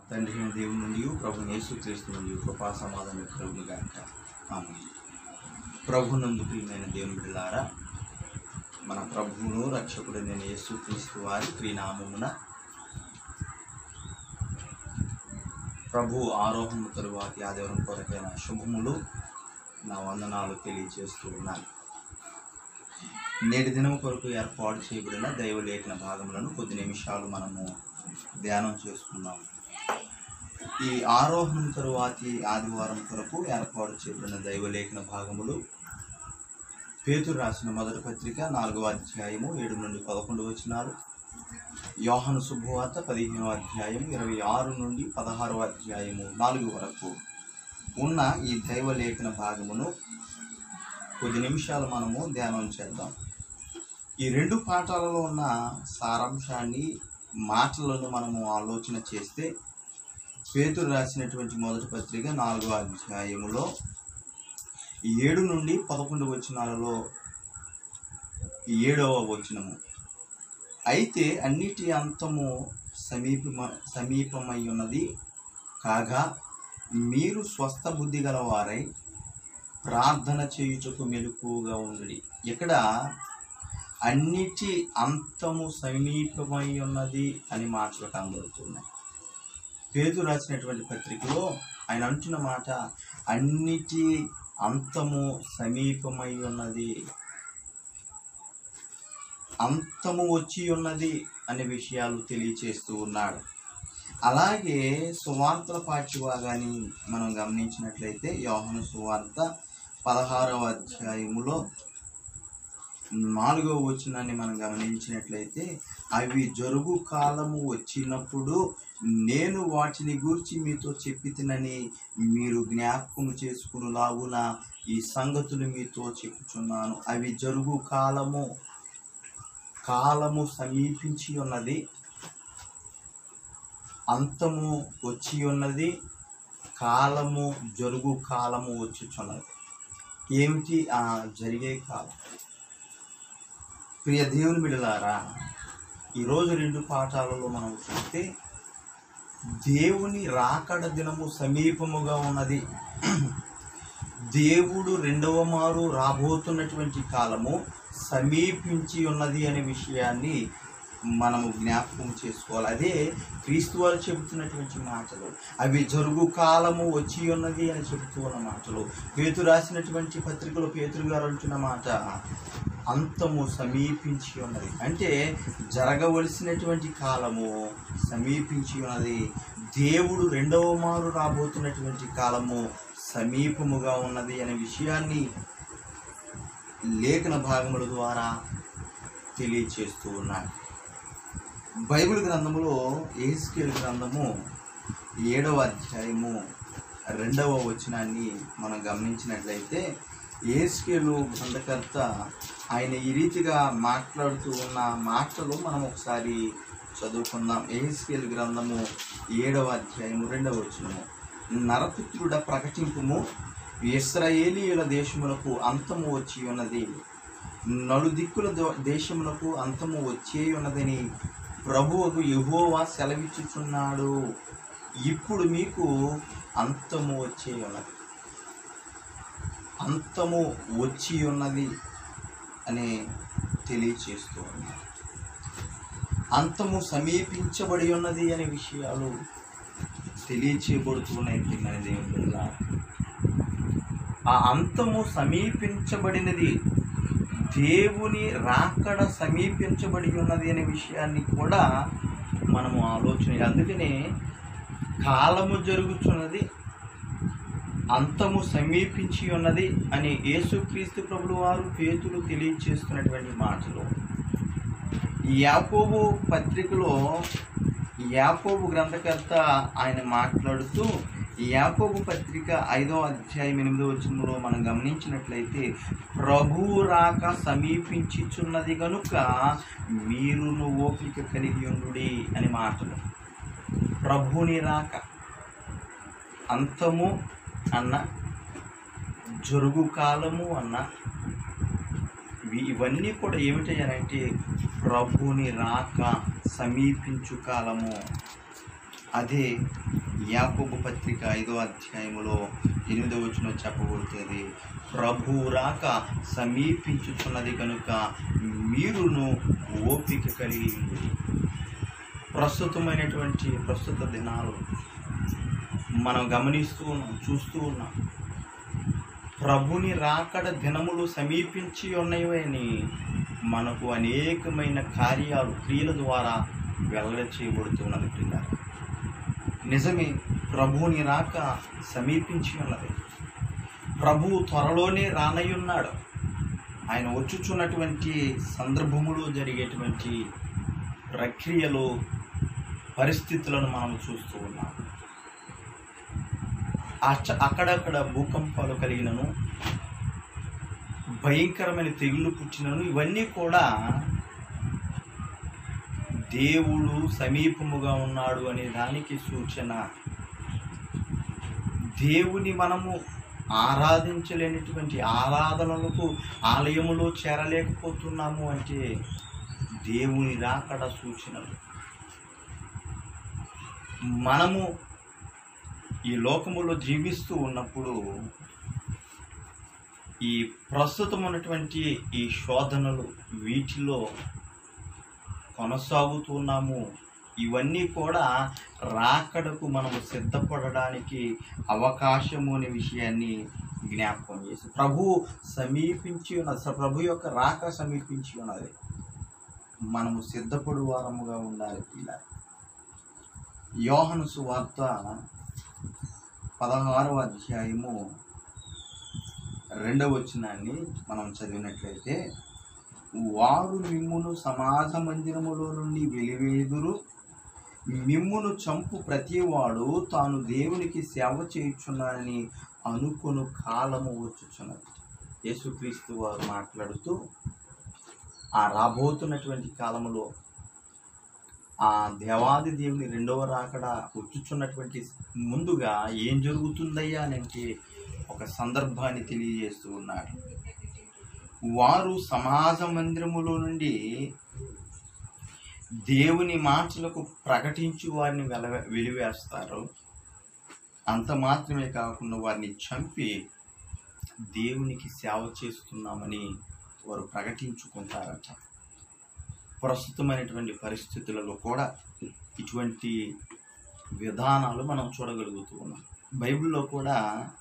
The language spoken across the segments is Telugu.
తండ్రి అయిన దేవుని నుండి ప్రభు యేసుక్రీస్తు నుండి కృపా సమాధానం కలుగును గాక ఆమె ప్రభునందు ప్రియమైన దేవుని బిడ్డలారా మన ప్రభువును రక్షకుడు నేను యేసుక్రీస్తు వారి ప్రియనామమున ప్రభు ఆరోహణ తరువాతి ఆదివారం కొరకైన శుభములు నా వందనాలు తెలియజేస్తూ ఉన్నాను నేటి దినం కొరకు ఏర్పాటు చేయబడిన దైవలేఖన భాగములను కొద్ది నిమిషాలు మనము ధ్యానం చేసుకుందాం ఈ ఆరోహణం తరువాతి ఆదివారం కొరకు ఏర్పాటు చేయబడిన దైవలేఖన భాగములు పేతురు రాసిన మొదటి పత్రిక నాలుగవ అధ్యాయము ఏడు నుండి పదకొండు వచనాలు యోహను శుభవార్త పదిహేనవ అధ్యాయం ఇరవై ఆరు నుండి పదహారవ అధ్యాయము నాలుగు వరకు ఉన్న ఈ దైవలేఖన భాగమును కొద్ది నిమిషాలు మనము ధ్యానం చేద్దాం ఈ రెండు పాఠాలలో ఉన్న సారాంశాన్ని మాటలను మనము ఆలోచన చేస్తే పేతురు రాసినటువంటి మొదటి పత్రిక నాలుగో అధ్యాయములో ఏడు నుండి పదకొండు వచనాలలో ఏడవ వచనము అయితే అన్నిటి అంతము సమీపమ సమీపమై ఉన్నది కాగా మీరు స్వస్థ బుద్ధి గలవారై ప్రార్థన చేయుటకు మెలకుగా ఉండడి ఇక్కడ అన్నిటి అంతము సమీపమై ఉన్నది అని మాటలు కనబడుతున్నాయి పేరు రాసినటువంటి పత్రికలో ఆయన అంటున్న మాట అన్నిటి అంతము సమీపమై ఉన్నది అంతము వచ్చి ఉన్నది అనే విషయాలు తెలియచేస్తూ ఉన్నాడు అలాగే సువార్తల పాఠ్యభాగాన్ని మనం గమనించినట్లయితే యోహను సువార్త పదహారవ అధ్యాయములో నాలుగవ వచనాన్ని మనం గమనించినట్లయితే అవి జరుగు కాలము వచ్చినప్పుడు నేను వాటిని గూర్చి మీతో చెప్పి తినని మీరు జ్ఞాపకం చేసుకునేలాగున ఈ సంగతులు మీతో చెప్పుచున్నాను అవి జరుగు కాలము కాలము సమీపించి ఉన్నది అంతము వచ్చి ఉన్నది కాలము జరుగు కాలము వచ్చుచున్నది ఏమిటి ఆ జరిగే కాలం ప్రియ దేవుని బిడలారా ఈరోజు రెండు పాఠాలలో మనం చూస్తే దేవుని రాకడ దినము సమీపముగా ఉన్నది దేవుడు రెండవ మారు రాబోతున్నటువంటి కాలము సమీపించి ఉన్నది అనే విషయాన్ని మనము జ్ఞాపకం చేసుకోవాలి అదే క్రీస్తు వారు చెబుతున్నటువంటి మాటలు అవి జరుగు కాలము వచ్చి ఉన్నది అని చెబుతూ ఉన్న మాటలు పేతురు రాసినటువంటి పత్రికలో పేతురు గారు అంటున్న మాట అంతము సమీపించి ఉన్నది అంటే జరగవలసినటువంటి కాలము సమీపించి ఉన్నది దేవుడు రెండవ మారు రాబోతున్నటువంటి కాలము సమీపముగా ఉన్నది అనే విషయాన్ని లేఖన భాగముల ద్వారా తెలియచేస్తూ ఉన్నాడు బైబిల్ గ్రంథములో ఏస్కేల్ గ్రంథము ఏడవ అధ్యాయము రెండవ వచనాన్ని మనం గమనించినట్లయితే ఏస్కేలు గ్రంథకర్త ఆయన ఈ రీతిగా మాట్లాడుతూ ఉన్న మాటలు మనం ఒకసారి చదువుకుందాం ఏస్కేల్ గ్రంథము ఏడవ అధ్యాయము రెండవ వచనము నరపుత్రుడ ప్రకటింపుము ఇస్రాయేలీయుల దేశములకు అంతము వచ్చి ఉన్నది నలుదిక్కుల దో- దేశములకు అంతము వచ్చే ఉన్నదని ప్రభువుకు యెహోవా సెలవిచ్చుచున్నాడు ఇప్పుడు మీకు అంతము వచ్చే ఉన్నది అంతము వచ్చి ఉన్నది అని తెలియచేస్తూ ఉన్నారు అంతము సమీపించబడి ఉన్నది అనే విషయాలు తెలియచేయబడుతున్నాయి ప్రియమైన దేవుని బిడ్డలారా. ఆ అంతము సమీపించబడినది దేవుని రాకడ సమీపించబడి ఉన్నది అనే విషయాన్ని కూడా మనము ఆలోచన అందుకనే కాలము జరుగుతున్నది అంతము సమీపించి ఉన్నది అని యేసుక్రీస్తు ప్రభులు వారు పేతులు తెలియచేస్తున్నటువంటి మాటలు యాకోబు పత్రికలో యాకోబు గ్రంథకర్త ఆయన మాట్లాడుతూ యాకోబు పత్రిక ఐదో అధ్యాయం ఎనిమిదో వచనంలో మనం గమనించినట్లయితే ప్రభు రాక సమీపించుచున్నది గనుక మీరును ఓపిక కలిగి ఉండుడి అని మాటలు ప్రభుని రాక అంతము అన్న జరుగు కాలము అన్న ఇవి- ఇవన్నీ కూడా ఏమిటంటే ప్రభుని రాక సమీపించు కాలము అదే యాకోబు పత్రిక ఐదో అధ్యాయములో ఎనిమిదో వచనం చెప్పబడుతుంది ప్రభు రాక సమీపించుచున్నది కనుక మీరును ఓపిక కలిగి ఉండుడి. ప్రస్తుతమైనటువంటి ప్రస్తుత దినాలు మనం గమనిస్తూ ఉన్నాం చూస్తూ ఉన్నాం ప్రభుని రాకడ దినములు సమీపించి ఉన్నాయని మనకు అనేకమైన కార్యాలు క్రియల ద్వారా వెల్లడి చేయబడుతున్నది పిల్లలు నిజమే ప్రభువుని రాక సమీపించి ఉన్నది ప్రభువు త్వరలోనే రానయ్యున్నాడు ఆయన వచ్చుచున్నటువంటి సందర్భములో జరిగేటువంటి ప్రక్రియలు పరిస్థితులను మనం చూస్తూ ఉన్నాం అచ్చ అక్కడక్కడ భూకంపాలు కలిగినను భయంకరమైన తెగుళ్ళు పుట్టినను ఇవన్నీ కూడా దేవుడు సమీపముగా ఉన్నాడు అనే దానికి సూచన దేవుని మనము ఆరాధించలేనటువంటి ఆరాధనలకు ఆలయములో చేరలేకపోతున్నాము అంటే దేవుని రాకడ సూచనలు మనము ఈ లోకములో జీవిస్తూ ఉన్నప్పుడు ఈ ప్రస్తుతం ఉన్నటువంటి ఈ శోధనలు వీటిలో కొనసాగుతున్నాము ఇవన్నీ కూడా రాకడకు మనము సిద్ధపడడానికి అవకాశము అనే విషయాన్ని జ్ఞాపకం చేసి ప్రభు సమీపించి ఉన్నది స- ప్రభు యొక్క రాక సమీపించి ఉన్నది మనము సిద్ధపడు వారముగా ఉండాలి ఇలా యోహను సువార్త పదహారవ అధ్యాయము రెండవ వచనాన్ని మనం చదివినట్లయితే వారు మిమ్మును సమాజ మందిరములో నుండి వెలివేదురు మిమ్మును చంపు ప్రతివాడు తాను దేవునికి సేవ చేయుచున్నానని అనుకొను కాలము వచ్చుచున్నది యేసుక్రీస్తు వారు మాట్లాడుతూ ఆ రాబోతున్నటువంటి కాలములో ఆ దేవాది దేవుని రెండవ రాకడ వచ్చుచున్నటువంటి ముందుగా ఏం జరుగుతుందయ్యా అని అంటే ఒక సందర్భాన్ని తెలియజేస్తూ ఉన్నాడు వారు సమాజ మందిరములో నుండి దేవుని మాటలకు ప్రకటించి వారిని వెల వెలివేస్తారు అంత మాత్రమే కాకుండా వారిని చంపి దేవునికి సేవ చేస్తున్నామని వారు ప్రకటించుకుంటారట ప్రస్తుతమైనటువంటి పరిస్థితులలో కూడా ఇటువంటి విధానాలు మనం చూడగలుగుతూ ఉన్నాం బైబిల్లో కూడా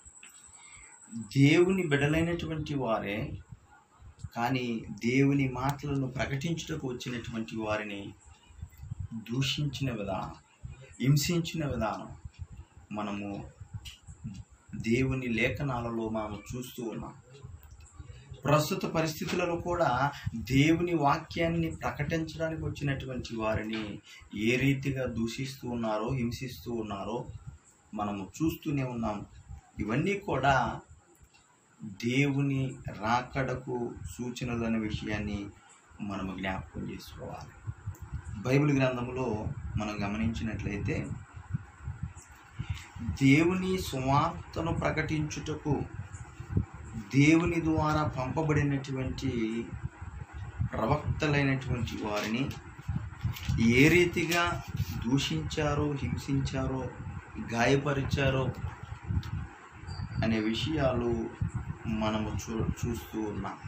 దేవుని బిడలైనటువంటి వారే కానీ దేవుని మాటలను ప్రకటించుటకు వచ్చినటువంటి వారిని దూషించిన విధానం హింసించిన విధానం మనము దేవుని లేఖనాలలో మనం చూస్తూ ఉన్నాం ప్రస్తుత పరిస్థితులలో కూడా దేవుని వాక్యాన్ని ప్రకటించడానికి వచ్చినటువంటి వారిని ఏ రీతిగా దూషిస్తూ ఉన్నారో హింసిస్తూ ఉన్నారో మనము చూస్తూనే ఉన్నాం ఇవన్నీ కూడా దేవుని రాకడకు సూచనలు అనే విషయాన్ని మనము జ్ఞాపకం చేసుకోవాలి బైబిల్ గ్రంథములో మనం గమనించినట్లయితే దేవుని సువార్తను ప్రకటించుటకు దేవుని ద్వారా పంపబడినటువంటి ప్రవక్తలైనటువంటి వారిని ఏ రీతిగా దూషించారో హింసించారో గాయపరిచారో అనే విషయాలు మనము చూ చూస్తూ ఉన్నాం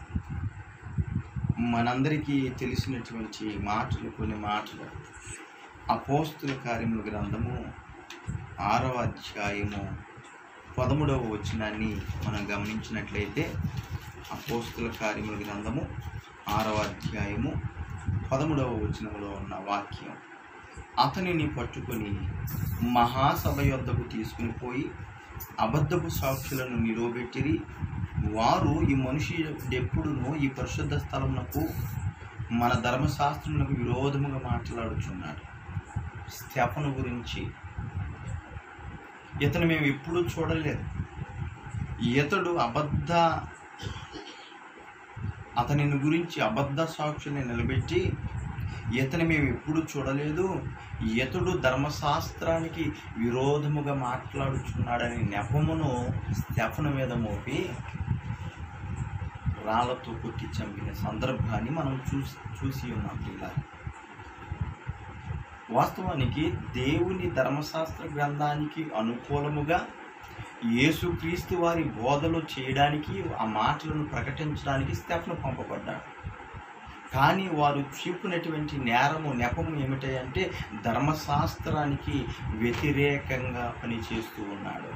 మనందరికీ తెలిసినటువంటి మాటలు కొన్ని మాటలు అపోస్తుల కార్యముల గ్రంథము ఆరవ అధ్యాయము పదమూడవ వచనాన్ని మనం గమనించినట్లయితే అపోస్తుల కార్యముల గ్రంథము ఆరవ అధ్యాయము పదమూడవ వచనములో ఉన్న వాక్యం అతనిని పట్టుకొని మహాసభ యొద్దకు తీసుకుని పోయి అబద్ధపు సాక్షులను నిలవబెట్టిరి వారు ఈ మనిషి ఎప్పుడునూ ఈ పరిశుద్ధ స్థలమునకు మన ధర్మశాస్త్రమునకు విరోధముగా మాట్లాడుచున్నాడు స్తెఫను గురించి ఇతను మేము ఎప్పుడూ చూడలేదు ఇతడు అబద్ధ అతనిని గురించి అబద్ధ సాక్షుల్ని నిలబెట్టి ఇతని మేము ఎప్పుడు చూడలేదు ఇతడు ధర్మశాస్త్రానికి విరోధముగా మాట్లాడుచున్నాడని నెపమును స్టెఫను మీద మోపి రాళ్లతో కొట్టి చంపిన సందర్భాన్ని మనం చూసి చూసి ఉన్నాం ఇలా వాస్తవానికి దేవుని ధర్మశాస్త్ర గ్రంథానికి అనుకూలముగా యేసుక్రీస్తు వారి బోధలు చేయడానికి ఆ మాటలను ప్రకటించడానికి స్టెఫ్ను పంపబడ్డాడు కానీ వారు చూపినటువంటి నేరము నెపము ఏమిటంటే ధర్మశాస్త్రానికి వ్యతిరేకంగా పనిచేస్తూ ఉన్నాడు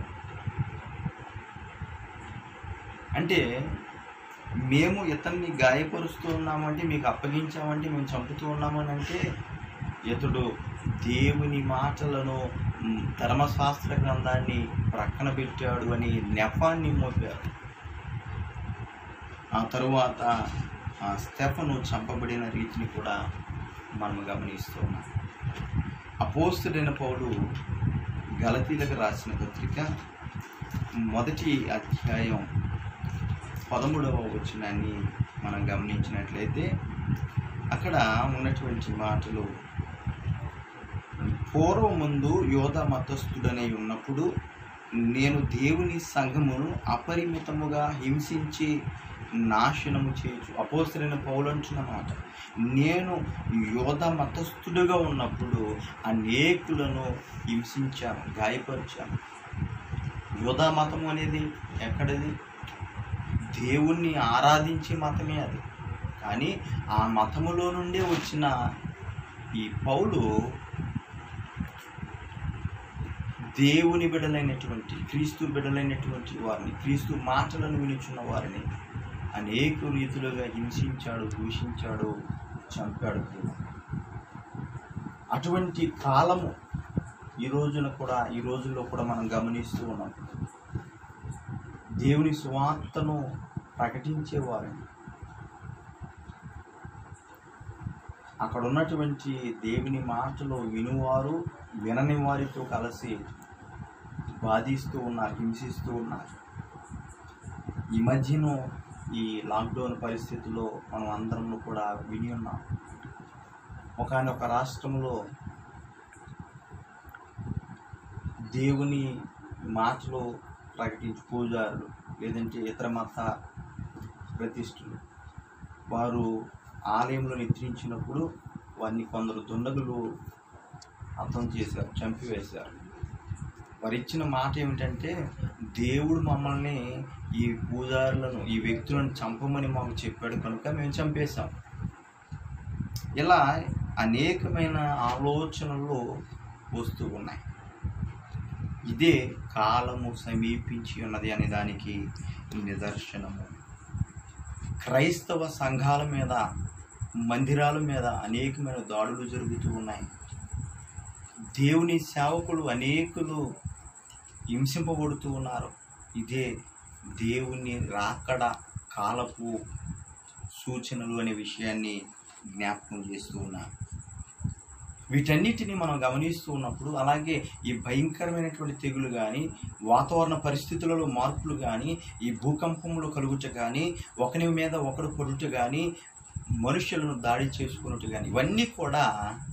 అంటే మేము ఇతన్ని గాయపరుస్తూ ఉన్నామంటే మీకు అప్పగించామంటే మేము చంపుతూ ఉన్నామని అంటే ఇతడు దేవుని మాటలను మ్, ధర్మశాస్త్ర గ్రంథాన్ని ప్రక్కన పెట్టాడు అని నెపాన్ని మోపారు ఆ తరువాత ఆ స్టెఫను చంపబడిన రీతిని కూడా మనం గమనిస్తున్నాం అపోస్తుడైన పౌలు గలతీలకు రాసిన పత్రిక మొదటి అధ్యాయం పదమూడవ వచనాన్ని మనం గమనించినట్లయితే అక్కడ ఉన్నటువంటి మాటలు పూర్వం ముందు యోధ మతస్థుడనై ఉన్నప్పుడు నేను దేవుని సంఘమును అపరిమితముగా హింసించి నాశనము చేయొచ్చు అపోసరైన పౌలంటున్న మాట నేను యోధ మతస్థుడుగా ఉన్నప్పుడు అనేకులను హింసించాను గాయపరిచాను యోధా మతం అనేది ఎక్కడది దేవుణ్ణి ఆరాధించే మతమే అది కానీ ఆ మతములో నుండే వచ్చిన ఈ పౌలు దేవుని బిడలైనటువంటి క్రీస్తు బిడలైనటువంటి వారిని క్రీస్తు మాటలను వినిచున్న వారిని అనేక రీతులుగా హింసించాడు దూషించాడు చంపాడు కూడా. అటువంటి కాలము ఈ రోజున కూడా ఈ రోజుల్లో కూడా మనం గమనిస్తూ ఉన్నాం దేవుని సువార్తను ప్రకటించేవారిని అక్కడ ఉన్నటువంటి దేవుని మాటలు వినువారు వినని వారితో కలిసి బాధిస్తూ ఉన్నారు హింసిస్తూ ఉన్నారు ఈ మధ్యను ఈ లాక్డౌన్ పరిస్థితుల్లో మనం అందరం కూడా విని ఉన్నాం ఒకనొక రాష్ట్రంలో దేవుని మాటలు ప్రకటించు పూజారులు లేదంటే ఇతర మత ప్రతిష్ఠులు వారు ఆలయంలో నిద్రించినప్పుడు వారిని కొందరు దుండగులు అర్థం చేశారు చంపివేశారు వారు ఇచ్చిన మాట ఏమిటంటే దేవుడు మమ్మల్ని ఈ పూజారులను ఈ వ్యక్తులను చంపమని మాకు చెప్పాడు కనుక మేము చంపేశాం ఇలా అనేకమైన ఆలోచనలు వస్తూ ఉన్నాయి ఇదే కాలము సమీపించి ఉన్నది అనే దానికి నిదర్శనము క్రైస్తవ సంఘాల మీద మందిరాల మీద అనేకమైన దాడులు జరుగుతూ ఉన్నాయి దేవుని సేవకులు అనేకులు హింసింపబడుతూ ఉన్నారు ఇదే దేవుని రాకడ కాలపు సూచనలు అనే విషయాన్ని జ్ఞాపకం చేస్తూ ఉన్నారు వీటన్నిటిని మనం గమనిస్తూ ఉన్నప్పుడు అలాగే ఈ భయంకరమైనటువంటి తెగులు కానీ వాతావరణ పరిస్థితులలో మార్పులు కానీ ఈ భూకంపములు కలుగుట కానీ ఒకరి మీద ఒకడు పడుట కానీ మనుషులను దాడి చేసుకున్నట్టు కానీ ఇవన్నీ కూడా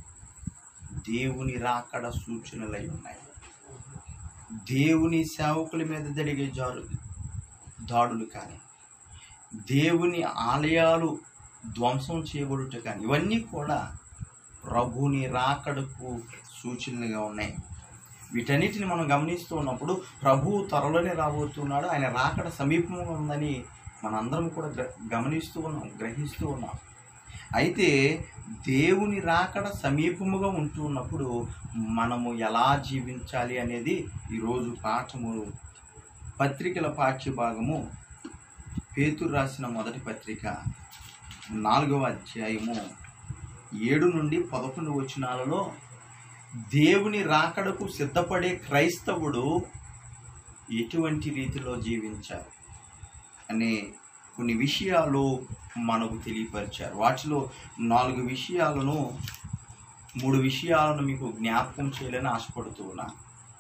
దేవుని రాకడ సూచనలై ఉన్నాయి దేవుని సేవకుల మీద జరిగే జారు దాడులు కానీ దేవుని ఆలయాలు ధ్వంసం చేయబడుట కానీ ఇవన్నీ కూడా ప్రభుని రాకడకు సూచనలుగా ఉన్నాయి వీటన్నిటిని మనం గమనిస్తూ ఉన్నప్పుడు ప్రభువు త్వరలోనే రాబోతున్నాడు ఆయన రాకడ సమీపంగా ఉందని మనందరం కూడా గ్ర గమనిస్తూ ఉన్నాం గ్రహిస్తూ ఉన్నాం అయితే దేవుని రాకడ సమీపముగా ఉంటూ ఉన్నప్పుడు మనము ఎలా జీవించాలి అనేది ఈరోజు పాఠము పత్రికల పాఠ్య భాగము పేతురు రాసిన మొదటి పత్రిక నాలుగవ అధ్యాయము ఏడు నుండి పదకొండు వచనాలలో దేవుని రాకడకు సిద్ధపడే క్రైస్తవుడు ఎటువంటి రీతిలో జీవించారు అనే కొన్ని విషయాలు మనకు తెలియపరిచారు వాటిలో నాలుగు విషయాలను మూడు విషయాలను మీకు జ్ఞాపకం చేయాలని ఆశపడుతూ ఉన్నాను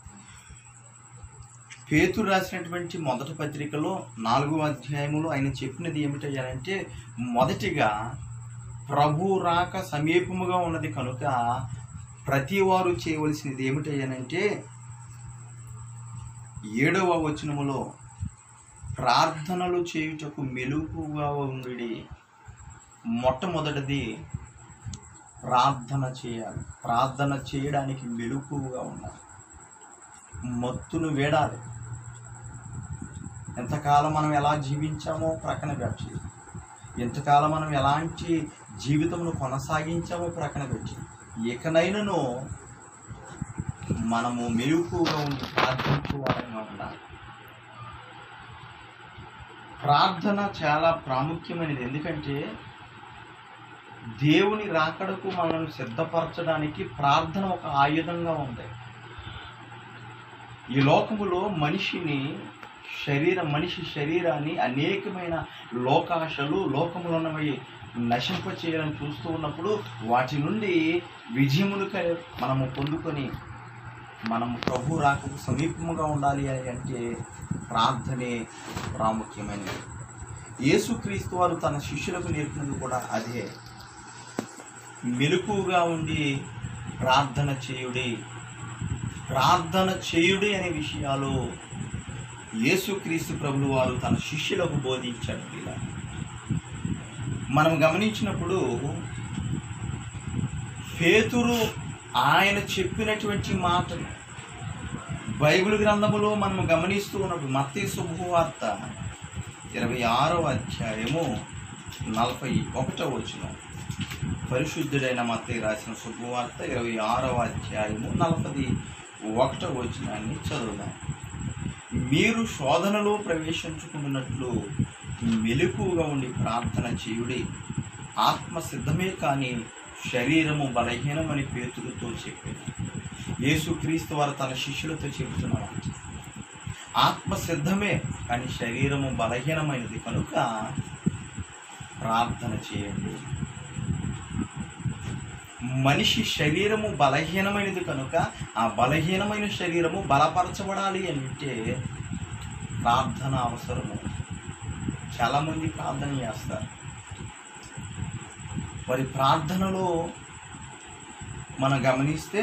పేతురు రాసినటువంటి మొదటి పత్రికలో నాలుగో అధ్యాయములో ఆయన చెప్పినది ఏమిటంటే మొదటిగా ప్రభు రాక సమీపముగా ఉన్నది కనుక ప్రతి వారు చేయవలసినది ఏమిటయ్యానంటే ఏడవ వచనములో ప్రార్థనలు చేయుటకు మెలుపుగా ఉండి మొట్టమొదటిది ప్రార్థన చేయాలి ప్రార్థన చేయడానికి మెలకువగా ఉండాలి మత్తును వేడాలి ఎంతకాలం మనం ఎలా జీవించామో ప్రక్కన పెట్టి ఎంతకాలం మనం ఎలాంటి జీవితమును కొనసాగించామో ప్రక్కన పెట్టి ఇకనైనను మనము మెలుకుగా ఉండి ప్రార్థించువారంగా ఉండాలి ప్రార్థన చాలా ప్రాముఖ్యమైనది ఎందుకంటే దేవుని రాకడకు మనల్ని సిద్ధపరచడానికి ప్రార్థన ఒక ఆయుధంగా ఉంది ఈ లోకములో మనిషిని శరీర మనిషి శరీరాన్ని అనేకమైన లోకాశలు లోకములో ఉన్నవి నశింప చేయాలని చూస్తూ ఉన్నప్పుడు వాటి నుండి విజయములు క- మనము పొందుకొని మనము ప్రభు రాకకు సమీపముగా ఉండాలి అని అంటే ప్రార్థనే ప్రాముఖ్యమైనది యేసుక్రీస్తు వారు తన శిష్యులకు నేర్పినది కూడా అదే మెలకుగా ఉండి ప్రార్థన చేయుడి ప్రార్థన చేయుడి అనే విషయాలు యేసుక్రీస్తు ప్రభులు వారు తన శిష్యులకు బోధించాడు ఇలా మనం గమనించినప్పుడు పేతురు ఆయన చెప్పినటువంటి మాటలు బైబిల్ గ్రంథములో మనం గమనిస్తూ ఉన్నప్పుడు మత్తయి శుభవార్త ఇరవై ఆరవ అధ్యాయము నలభై ఒకటో వచ్చిన పరిశుద్ధుడైన మత్తయి రాసిన శుభవార్త ఇరవై ఆరవ అధ్యాయము నలభై ఒకటో వచనాన్ని చదువుదాం మీరు శోధనలో ప్రవేశించుకున్నట్లు మెలకుగా ఉండి ప్రార్థన చేయుడి ఆత్మ సిద్ధమే కానీ శరీరము బలహీనమని పేతులతో చెప్పింది యేసుక్రీస్తు వారు తన శిష్యులతో చెబుతున్నారు ఆత్మ సిద్ధమే కానీ శరీరము బలహీనమైనది కనుక ప్రార్థన చేయండి మనిషి శరీరము బలహీనమైనది కనుక ఆ బలహీనమైన శరీరము బలపరచబడాలి అంటే ప్రార్థన అవసరము చాలామంది ప్రార్థన చేస్తారు మరి ప్రార్థనలో మనం గమనిస్తే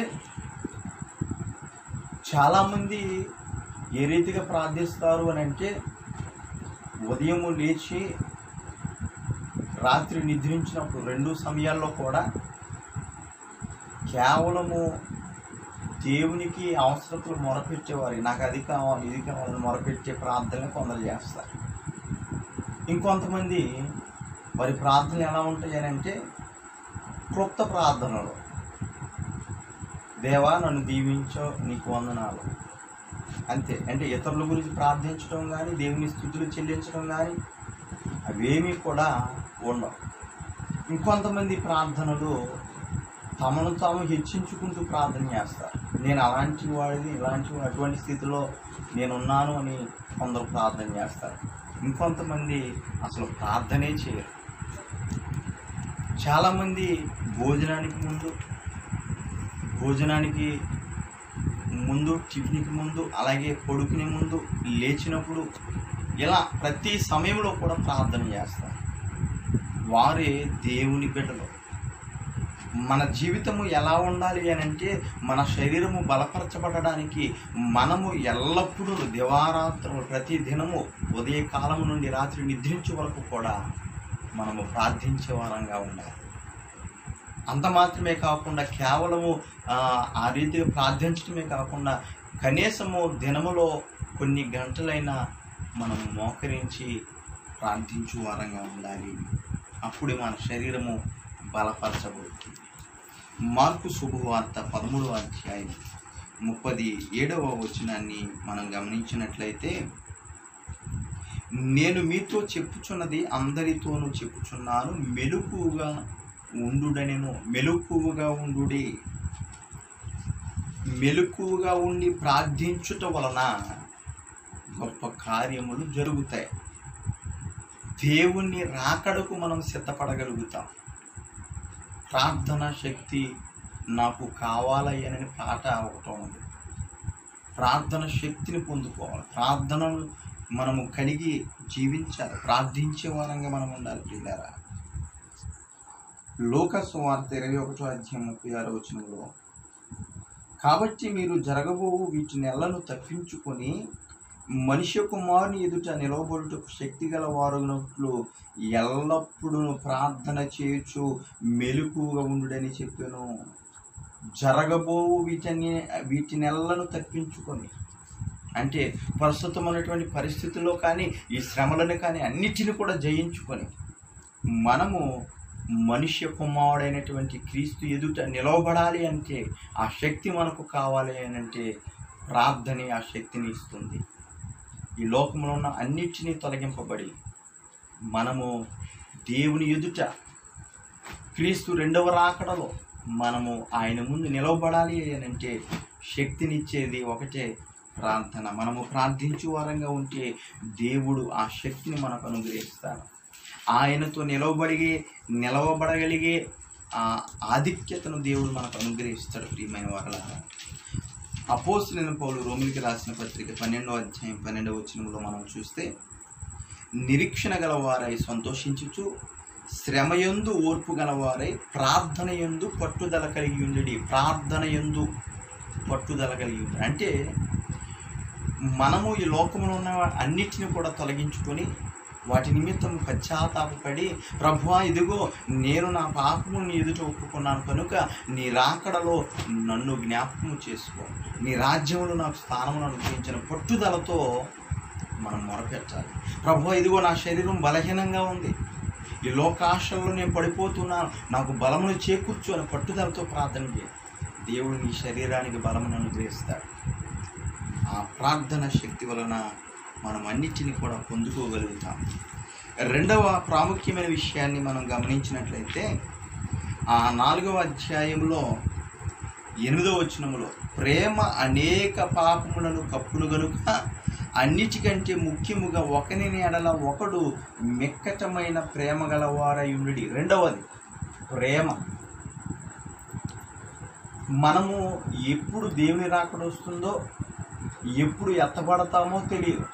చాలామంది ఏ రీతిగా ప్రార్థిస్తారు అని అంటే ఉదయం లేచి రాత్రి నిద్రించినప్పుడు రెండు సమయాల్లో కూడా కేవలము దేవునికి అవసరతలు మొరపెట్టేవారు నాకు అది కావాలి ఇది కావాలని మొరపెట్టే ప్రార్థనలు కొందరు చేస్తారు ఇంకొంతమంది వారి ప్రార్థనలు ఎలా ఉంటాయి అని అంటే క్లుప్త ప్రార్థనలు దేవా నన్ను దీవించో నీకు వందనాలు అంతే అంటే ఇతరుల గురించి ప్రార్థించడం కానీ దేవుని స్థుతులు చెల్లించడం కానీ అవేమీ కూడా ఉండవు ఇంకొంతమంది ప్రార్థనలు తమను తాము హెచ్చించుకుంటూ ప్రార్థన చేస్తారు నేను అలాంటి వాడిని ఇలాంటి వాడి- అటువంటి స్థితిలో నేనున్నాను అని కొందరు ప్రార్థన చేస్తారు ఇంకొంతమంది అసలు ప్రార్థనే చేయరు చాలామంది భోజనానికి ముందు భోజనానికి ముందు టిఫిన్కి ముందు అలాగే పొడుకునే ముందు లేచినప్పుడు ఇలా ప్రతి సమయంలో కూడా ప్రార్థన చేస్తారు వారే దేవుని బిడ్డలు మన జీవితము ఎలా ఉండాలి అని అంటే మన శరీరము బలపరచబడడానికి మనము ఎల్లప్పుడూ దివారాత్రము ప్రతి దినము ఉదయ కాలం నుండి రాత్రి నిద్రించే వరకు కూడా మనము ప్రార్థించే వారంగా ఉండాలి అంత మాత్రమే కాకుండా కేవలము ఆ, ఆ రీతిగా ప్రార్థించడమే కాకుండా కనీసము దినములో కొన్ని గంటలైనా మనం మోకరించి ప్రార్థించు వారంగా ఉండాలి అప్పుడే మన శరీరము బలపరచబడుతుంది మార్కు శుభవార్త పదమూడవ అధ్యాయం ముప్పది ఏడవ వచనాన్ని మనం గమనించినట్లయితే నేను మీతో చెప్పుచున్నది అందరితోనూ చెప్పుచున్నాను మెలకుగా ఉండుడనెను మెలకువగా ఉండుడి మెలకువగా ఉండి ప్రార్థించుట వలన గొప్ప కార్యములు జరుగుతాయి దేవుణ్ణి రాకడకు మనం సిద్ధపడగలుగుతాం ప్రార్థన శక్తి నాకు కావాలయ్యనని పాట ఒకటి ఉంది ప్రార్థన శక్తిని పొందుకోవాలి ప్రార్థనను మనము కలిగి జీవించాలి ప్రార్థించే వారంగా మనం ఉండాలి పిల్లరా లోక సువార్త ఇరవై ఒకటో అధ్యాయం ముప్పై ఆరో వచనంలో కాబట్టి మీరు జరగబోవు వీటి నెలను తప్పించుకొని మనుష్య కుమారుని ఎదుట నిలవబడుటకు శక్తి గల వారునట్లు ఎల్లప్పుడూ ప్రార్థన చేయొచ్చు మెలకుగా ఉండుడని చెప్పాను జరగబోవు వీటిని వీటినెల్లను తప్పించుకొని అంటే ప్రస్తుతం ఉన్నటువంటి పరిస్థితుల్లో కానీ ఈ శ్రమలను కానీ అన్నిటిని కూడా జయించుకొని మనము మనుష్య కుమారుడైనటువంటి క్రీస్తు ఎదుట నిలవబడాలి అంటే ఆ శక్తి మనకు కావాలి అని అంటే ప్రార్థనే ఆ శక్తిని ఇస్తుంది ఈ లోకంలో ఉన్న అన్నిటినీ తొలగింపబడి మనము దేవుని ఎదుట క్రీస్తు రెండవ రాకడలో మనము ఆయన ముందు నిలవబడాలి అని అంటే శక్తినిచ్చేది ఒకటే ప్రార్థన మనము ప్రార్థించు వారంగా ఉంటే దేవుడు ఆ శక్తిని మనకు అనుగ్రహిస్తాడు ఆయనతో నిలవబడిగే నిలవబడగలిగే ఆ ఆధిక్యతను దేవుడు మనకు అనుగ్రహిస్తాడు ప్రియమైన వాళ్ళ అపోస్తులైన పౌలు రోమిలికి రాసిన పత్రిక పన్నెండవ అధ్యాయం పన్నెండవ వచనంలో మనం చూస్తే నిరీక్షణ గలవారై సంతోషించుచు శ్రమయందు ఓర్పు గలవారై ప్రార్థన యందు పట్టుదల కలిగి ఉండడి ప్రార్థన యందు పట్టుదల కలిగి ఉండి అంటే మనము ఈ లోకంలో ఉన్న అన్నిటిని కూడా తొలగించుకొని వాటి నిమిత్తం పశ్చాత్తాపడి ప్రభువా ఇదిగో నేను నా పాపము నీ ఎదుట ఒప్పుకున్నాను కనుక నీ రాకడలో నన్ను జ్ఞాపకం చేసుకో నీ రాజ్యంలో నాకు స్థానం అనుగ్రహించిన పట్టుదలతో మనం మొరపెట్టాలి ప్రభు ఇదిగో నా శరీరం బలహీనంగా ఉంది ఈ లోకాశల్లో నేను పడిపోతున్నాను నాకు బలమును చేకూర్చు అని పట్టుదలతో ప్రార్థన చేయాలి దేవుడు నీ శరీరానికి బలమును అనుగ్రహిస్తాడు ఆ ప్రార్థన శక్తి వలన మనం అన్నిటిని కూడా పొందుకోగలుగుతాం రెండవ ప్రాముఖ్యమైన విషయాన్ని మనం గమనించినట్లయితే ఆ నాలుగవ అధ్యాయంలో ఎనిమిదవ వచనములో ప్రేమ అనేక పాపములను కప్పును గనుక అన్నిటికంటే ముఖ్యముగా ఒకరిని ఎడల ఒకడు మిక్కటమైన ప్రేమ గలవారై ఉండి రెండవది ప్రేమ మనము ఎప్పుడు దేవుని రాకడ వస్తుందో ఎప్పుడు ఎత్తబడతామో తెలియదు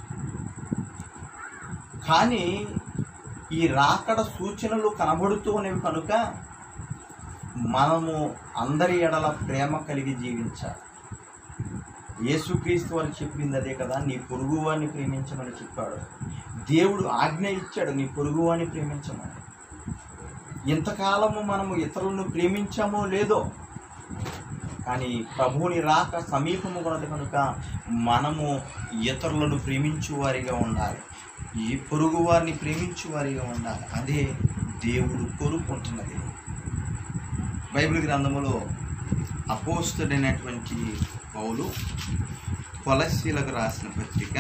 కానీ ఈ రాకడ సూచనలు కనబడుతూ ఉన్నవి కనుక మనము అందరి ఎడల ప్రేమ కలిగి జీవించాలి యేసుక్రీస్తు వారు చెప్పింది అదే కదా నీ పొరుగువాన్ని ప్రేమించమని చెప్పాడు దేవుడు ఆజ్ఞ ఇచ్చాడు నీ పొరుగువాన్ని ప్రేమించమని ఇంతకాలము మనము ఇతరులను ప్రేమించామో లేదో కానీ ప్రభువుని రాక సమీపము ఉన్నది కనుక మనము ఇతరులను ప్రేమించు వారిగా ఉండాలి ఈ పొరుగు వారిని ప్రేమించు వారిగా ఉండాలి అదే దేవుడు కోరుకుంటున్నది బైబిల్ గ్రంథములో అపోస్తుడైనటువంటి పౌలు కొలసీలకు రాసిన పత్రిక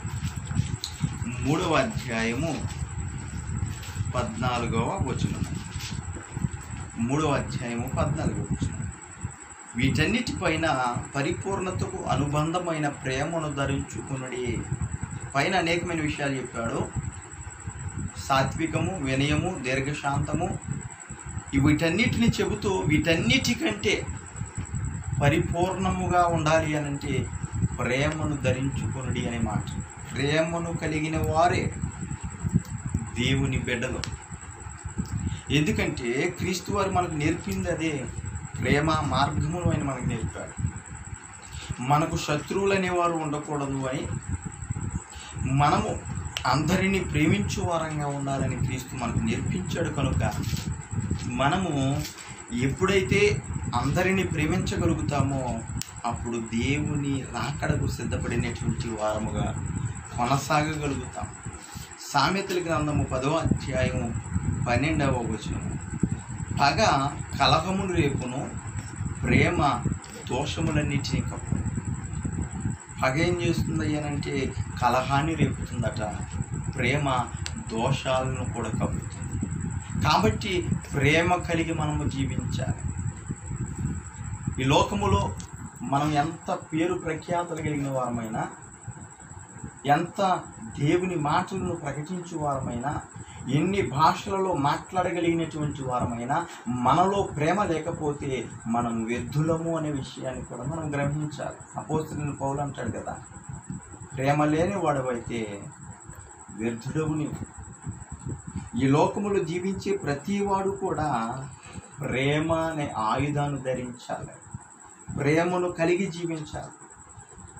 మూడవ అధ్యాయము పద్నాలుగవ వచనం మూడవ అధ్యాయము పద్నాలుగవ వచనం వీటన్నిటిపైన పరిపూర్ణతకు అనుబంధమైన ప్రేమను ధరించుకున్నది పైన అనేకమైన విషయాలు చెప్పాడు సాత్వికము వినయము దీర్ఘశాంతము ఈ వీటన్నిటిని చెబుతూ వీటన్నిటికంటే పరిపూర్ణముగా ఉండాలి అని అంటే ప్రేమను ధరించుకునుడి అనే మాట ప్రేమను కలిగిన వారే దేవుని బిడ్డలు ఎందుకంటే క్రీస్తు వారు మనకు నేర్పింది అదే ప్రేమ మార్గములు అని మనకు నేర్పాడు మనకు శత్రువులు అనేవారు ఉండకూడదు అని మనము అందరినీ ప్రేమించు వారంగా ఉండాలని క్రీస్తు మనకు నేర్పించాడు కనుక మనము ఎప్పుడైతే అందరినీ ప్రేమించగలుగుతామో అప్పుడు దేవుని రాకడకు సిద్ధపడినటువంటి వారముగా కొనసాగగలుగుతాం సామెతల గ్రంథము పదవ అధ్యాయము పన్నెండవ వచనము పగ కలహమును రేపును ప్రేమ దోషములన్నిటినీ కప్పు పగ ఏం చేస్తుంది అయ్యానంటే కలహాన్ని రేపుతుందట ప్రేమ దోషాలను కూడా కప్పుతుంది కాబట్టి ప్రేమ కలిగి మనము జీవించాలి ఈ లోకములో మనం ఎంత పేరు ప్రఖ్యాతలు కలిగిన వారమైనా ఎంత దేవుని మాటలను ప్రకటించే వారమైనా ఎన్ని భాషలలో మాట్లాడగలిగినటువంటి వారమైనా మనలో ప్రేమ లేకపోతే మనం వ్యర్థులము అనే విషయాన్ని కూడా మనం గ్రహించాలి అపోస్తున్న పౌలు అంటాడు కదా ప్రేమ లేని వాడవైతే వ్యర్థుడవు నీవు ఈ లోకములో జీవించే ప్రతివాడు కూడా ప్రేమ అనే ఆయుధాన్ని ధరించాలి ప్రేమను కలిగి జీవించాలి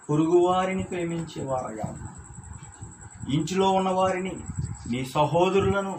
పొరుగువారిని ప్రేమించేవారుగా ఉన్నాం ఇంటిలో ఉన్న వారిని నీ సహోదరులను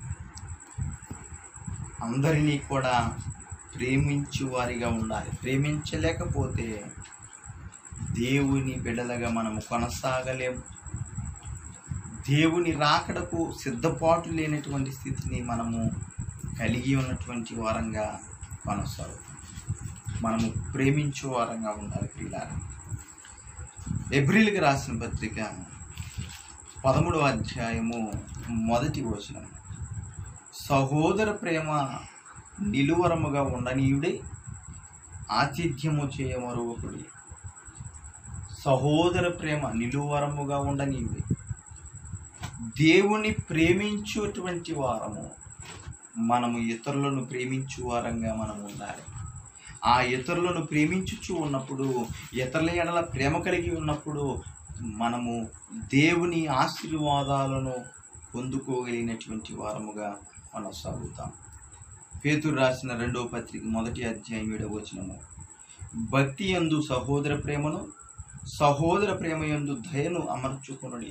అందరినీ కూడా ప్రేమించు వారిగా ఉండాలి ప్రేమించలేకపోతే దేవుని బిడలగా మనము కొనసాగలేము దేవుని రాకడకు సిద్ధపాటు లేనటువంటి స్థితిని మనము కలిగి ఉన్నటువంటి వారంగా కొనసాగుతాం మనము ప్రేమించే వారంగా ఉండాలి ప్రియులారా ఎబ్రిల్కి రాసిన పత్రిక పదమూడవ అధ్యాయము మొదటి వచనం సహోదర ప్రేమ నిలువరముగా ఉండనీయుడే ఆతిథ్యము చేయమరొకడి సహోదర ప్రేమ నిలువరముగా ఉండనీయుడే దేవుని ప్రేమించేటువంటి వారము మనము ఇతరులను ప్రేమించు వారంగా మనం ఉండాలి ఆ ఇతరులను ప్రేమించుచు ఉన్నప్పుడు ఇతరుల ఎడల ప్రేమ కలిగి ఉన్నప్పుడు మనము దేవుని ఆశీర్వాదాలను పొందుకోగలిగినటువంటి వారముగా కొనసాగుతాం పేతురు రాసిన రెండవ పత్రిక మొదటి అధ్యాయం ఏడవ వచనము భక్తి యందు సహోదర ప్రేమను సహోదర ప్రేమ యందు దయను అమర్చుకునడి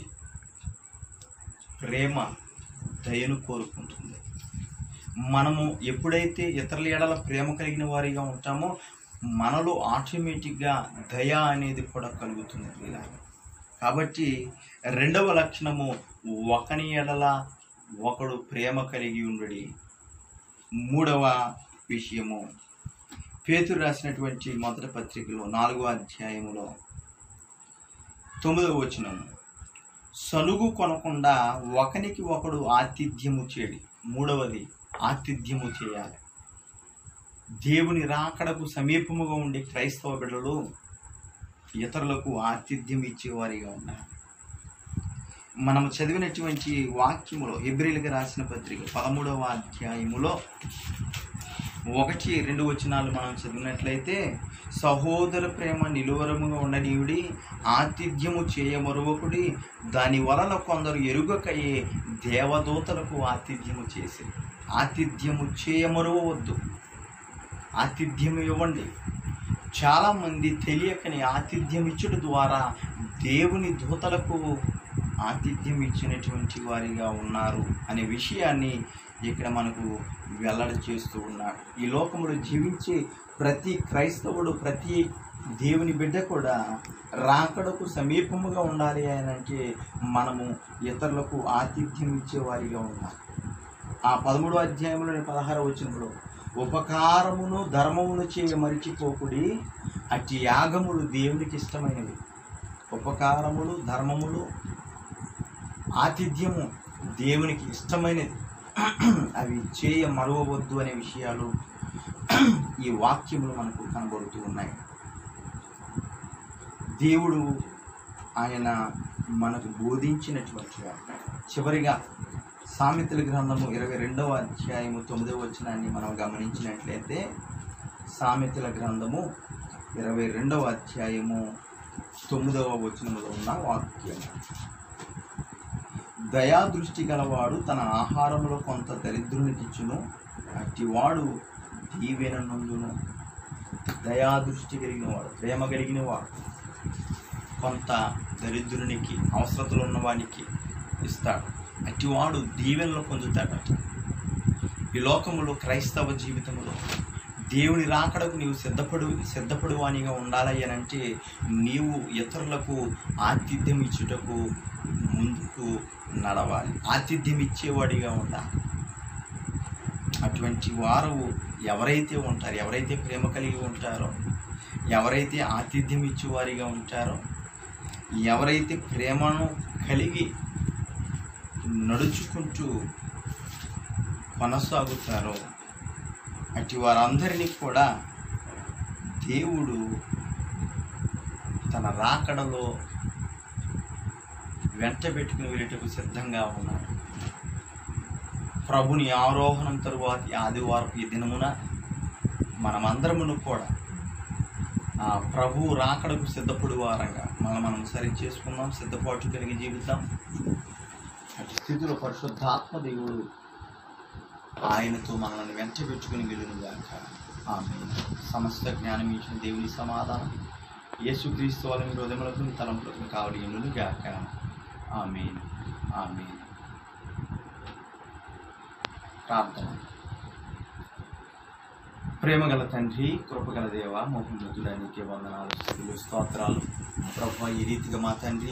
ప్రేమ దయను కోరుకుంటుంది మనము ఎప్పుడైతే ఇతరుల ఎడల ప్రేమ కలిగిన వారిగా ఉంటామో మనలో ఆటోమేటిక్గా దయ అనేది కూడా కలుగుతుంది ప్రియులారా. కాబట్టి రెండవ లక్షణము ఒకని ఎడల ఒకడు ప్రేమ కలిగి ఉండడి మూడవ విషయము పేతురు రాసినటువంటి మొదటి పత్రికలో నాలుగో అధ్యాయములో తొమ్మిదవ వచనము సలుగు కొనకుండా ఒకనికి ఒకడు ఆతిథ్యము చేయడి మూడవది ఆతిథ్యము చేయాలి దేవుని రాకడకు సమీపముగా ఉండే క్రైస్తవ బిడ్డలు ఇతరులకు ఆతిథ్యం ఇచ్చేవారిగా ఉన్నారు మనం చదివినటువంటి వాక్యములో హెబ్రిల్కి రాసిన పత్రిక పదమూడవ అధ్యాయములో ఒకటి రెండు వచనాలు మనం చదివినట్లయితే సహోదర ప్రేమ నిలువరముగా ఉండనీయుడి ఆతిథ్యము చేయమరువకుడి దాని వలన కొందరు ఎరుగకయే దేవదూతలకు ఆతిథ్యము చేసి ఆతిథ్యము చేయమరువవద్దు ఆతిథ్యం ఇవ్వండి చాలామంది తెలియకని ఆతిథ్యం ఇచ్చుట ద్వారా దేవుని దూతలకు ఆతిథ్యం ఇచ్చినటువంటి వారిగా ఉన్నారు అనే విషయాన్ని ఇక్కడ మనకు వెల్లడి చేస్తూ ఉన్నాడు ఈ లోకంలో జీవించే ప్రతి క్రైస్తవుడు ప్రతి దేవుని బిడ్డ కూడా రాకడకు సమీపముగా ఉండాలి అని అంటే మనము ఇతరులకు ఆతిథ్యం ఇచ్చేవారిగా ఉండాలి ఆ పదమూడో అధ్యాయంలోని పదహార వచనంలో ఉపకారమును ధర్మమును చేయ మరిచిపోకుడి అట్టి యాగములు దేవునికి ఇష్టమైనవి ఉపకారములు ధర్మములు ఆతిథ్యము దేవునికి ఇష్టమైనది అవి చేయ మరవవద్దు అనే విషయాలు ఈ వాక్యములు మనకు కనబడుతూ ఉన్నాయి దేవుడు ఆయన మనకు బోధించినటువంటి వాడు. చివరిగా సామెతల గ్రంథము ఇరవై రెండవ అధ్యాయము తొమ్మిదవ వచనాన్ని మనం గమనించినట్లయితే సామెతల గ్రంథము ఇరవై రెండవ అధ్యాయము తొమ్మిదవ వచనములో ఉన్న వాక్యం దయాదృష్టి గలవాడు తన ఆహారములో కొంత దరిద్రునికిచ్చును అట్టివాడు దీవెనందును దయాదృష్టి కలిగిన వాడు ప్రేమ కలిగిన వాడు కొంత దరిద్రునికి అవసరతలు ఉన్నవానికి ఇస్తాడు అట్టివాడు దీవెనలు పొందుతాడట ఈ లోకములో క్రైస్తవ జీవితంలో దేవుని రాకడకు నీవు సిద్ధపడు సిద్ధపడువానిగా ఉండాలి అని అంటే నీవు ఇతరులకు ఆతిథ్యం ఇచ్చుటకు ముందుకు నడవాలి ఆతిథ్యం ఇచ్చేవాడిగా ఉండాలి అటువంటి వారు ఎవరైతే ఉంటారో ఎవరైతే ప్రేమ కలిగి ఉంటారో ఎవరైతే ఆతిథ్యం ఇచ్చేవారిగా ఉంటారో ఎవరైతే ప్రేమను కలిగి నడుచుకుంటూ కొనసాగుతారో అటు వారందరినీ కూడా దేవుడు తన రాకడలో వెంట పెట్టుకుని వెళ్ళేటకు సిద్ధంగా ఉన్నాడు ప్రభుని ఆరోహణం తరువాతి ఆదివారపు ఈ దినమున మనమందరమును కూడా ఆ ప్రభు రాకడకు సిద్ధపడు వారంగా మనం మనం సరి చేసుకుందాం సిద్ధపాటు కలిగి జీవిద్దాం అటు స్థితిలో పరిశుద్ధాత్మ దేవుడు ఆయనతో మనల్ని వెంట పెట్టుకుని వెళ్ళునుగాక ఆమె సమస్త జ్ఞానం ఇచ్చిన దేవుని సమాధానం యేసుక్రీస్తు వాళ్ళ మీ హృదయములకు మీ తలంపులకు కావలి ఉండును గాక ఆమె ఆమె ప్రార్థన ప్రేమగల తండ్రి కృపగల దేవ మోహముద్దుడా నీకే వందనాలు స్తుతులు, స్తోత్రాలు ప్రభా ఈ రీతిగా మా తండ్రి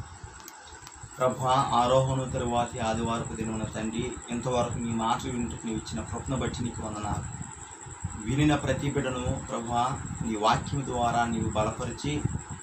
ప్రభా ఆరోహణ తరువాతి ఆదివారపు దినమున తండ్రి ఇంతవరకు నీ మాటలు వింటుకు నీవు ఇచ్చిన కృపను బట్టి నీకు వందనాలు వినిన ప్రతి బిడ్డను ప్రభా నీ వాక్యం ద్వారా నీవు బలపరిచి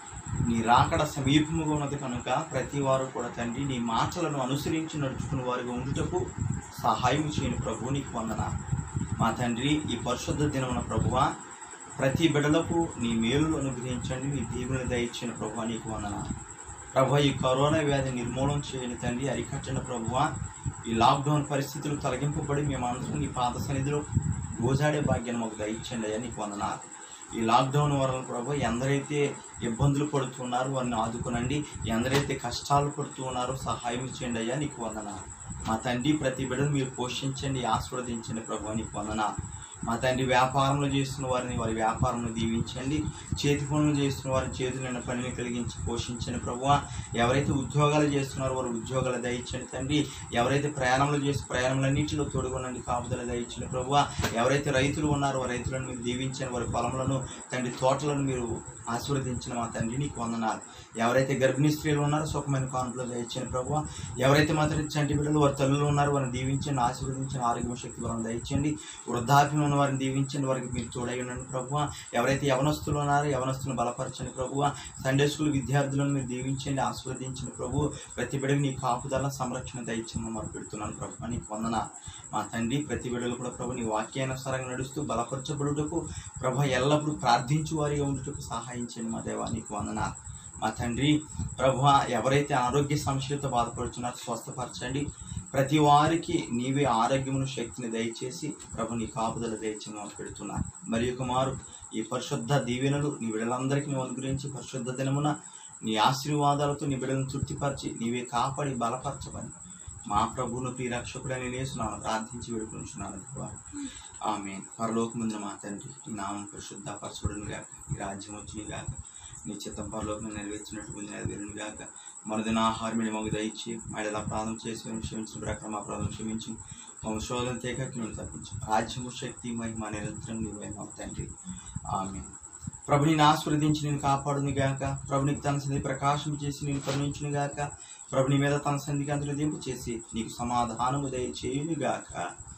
నీ రాకడ సమీపముగా ఉన్నది కనుక ప్రతి వారు కూడా తండ్రి నీ మాటలను అనుసరించి నడుచుకుని వారిగా ఉండుటకు సహాయం చేయని ప్రభు నీకు వందన మా తండ్రి ఈ పరిశుద్ధ దినమున ప్రభువ ప్రతి బిడ్డలకు నీ మేలు అనుగ్రహించండి నీ దీవుని దయచిన ప్రభు నీకు వందన ప్రభు ఈ కరోనా వ్యాధి నిర్మూలన చేయని తండ్రి అరికట్టండి ప్రభువ ఈ లాక్డౌన్ పరిస్థితులు తొలగింపబడి మేమందరం నీ పాద సన్నిధిలో గోజాడే భాగ్యాన్ని మాకు దయచండి అయ్యా నీకు వందనాలు ఈ లాక్డౌన్ వలన ప్రభు ఎందరైతే ఇబ్బందులు పడుతున్నారో వారిని ఆదుకునండి ఎందరైతే కష్టాలు పడుతూ ఉన్నారో సహాయం చేయండి అయ్యా నీకు వందనాలు మా తండ్రి ప్రతి బిడ్డను మీరు పోషించండి ఆశీర్వదించండి ప్రభు నీకు వందనాలు మా తండ్రి వ్యాపారంలో చేస్తున్న వారిని వారి వ్యాపారంలో దీవించండి చేతి పనులు చేస్తున్న వారి చేతులైన పనిని కలిగించి పోషించండి ప్రభు ఎవరైతే ఉద్యోగాలు చేస్తున్నారో వారు ఉద్యోగాలు దయచండి తండ్రి ఎవరైతే ప్రయాణంలో చేసి ప్రయాణములన్నింటిలో తోడుగొనండి కాపుదల దయచండి ప్రభు ఎవరైతే రైతులు ఉన్నారో వారి రైతులను మీరు దీవించండి వారి పొలములను తండ్రి తోటలను మీరు ఆశీర్వదించిన మా తండ్రి నీకు వందనాలు ఎవరైతే గర్భిణీ స్త్రీలు ఉన్నారో సుఖమైన కానుకలు దయచండి ప్రభు ఎవరైతే మాత్రం చంటి బిడ్డలు వారి తల్లులు ఉన్నారో వారిని దీవించండి ఆశీర్వదించండి ఆరోగ్య శక్తి వరం దయచండి వృద్ధాప్యం ఉన్న వారిని దీవించండి వారికి మీరు తోడై ఉండండి ప్రభు ఎవరైతే యవనస్తులు ఉన్నారో యవనస్తులను బలపరచండి ప్రభు సండే స్కూల్ విద్యార్థులను మీరు దీవించండి ఆశీర్వదించండి ప్రభు ప్రతి బిడ్డకి నీ కాపుదల సంరక్షణ దయచండి మొదలు పెడుతున్నాను ప్రభు నీకు వందన మా తండ్రి ప్రతి బిడ్డలు కూడా ప్రభు నీ వాక్యానుసారంగా నడుస్తూ బలపరచబడుటకు ప్రభు ఎల్లప్పుడూ ప్రార్థించు వారిగా ఉండుటకు సహాయం చేయండి మా దేవా నీకు వందన మా తండ్రి ప్రభు ఎవరైతే ఆరోగ్య సమస్యలతో బాధపడుతున్నారో స్వస్థపరచండి ప్రతి వారికి నీవే ఆరోగ్యమును శక్తిని దయచేసి ప్రభు నీ కాపుదల దయచేసి పెడుతున్నా మరియు కుమారు ఈ పరిశుద్ధ దీవెనలు నీ బిడ్డలందరికీ నువ్వు అనుగ్రహించి పరిశుద్ధ దినమున నీ ఆశీర్వాదాలతో నీ బిడ్డలను తృప్తిపరిచి నీవే కాపాడి బలపరచమని మా ప్రభువును ప్రియరక్షకుడని నేస్తున్నాను ప్రార్థించి వేడుకుంటున్నాను దేవా ఆమె పరలోకముందున మా తండ్రి నీ నామం పరిశుద్ధపరచబడును గాక నీ రాజ్యం వచ్చిన గాక నీ చిత్తం పరలోకం నెరవేర్చినట్టు నెరవేరును గాక మనదిన ఆహారం మాకు దయచి మహిళల అపరాధం చేసి క్షమించిన ప్రకారం అపరాధం క్షమించి మమ్మల్ని శోధన తేకకి మేము తప్పించు రాజ్యము శక్తి మహిమ నిరంతరం నీవే మా తండ్రి ఆమె ప్రభుని ఆస్వాదించి నేను కాపాడును గాక ప్రభునికి తన సంధి ప్రకాశం చేసి నేను కరుణించును గాక ప్రభుని మీద తన సంధికి అంతలు దింపు చేసి నీకు సమాధానము దయచేయును గాక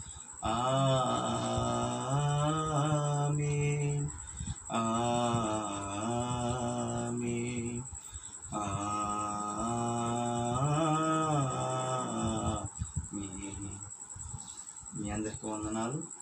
ఆమేన్ ఆమేన్ ఆమేన్ మీ అందరికీ వందనాలు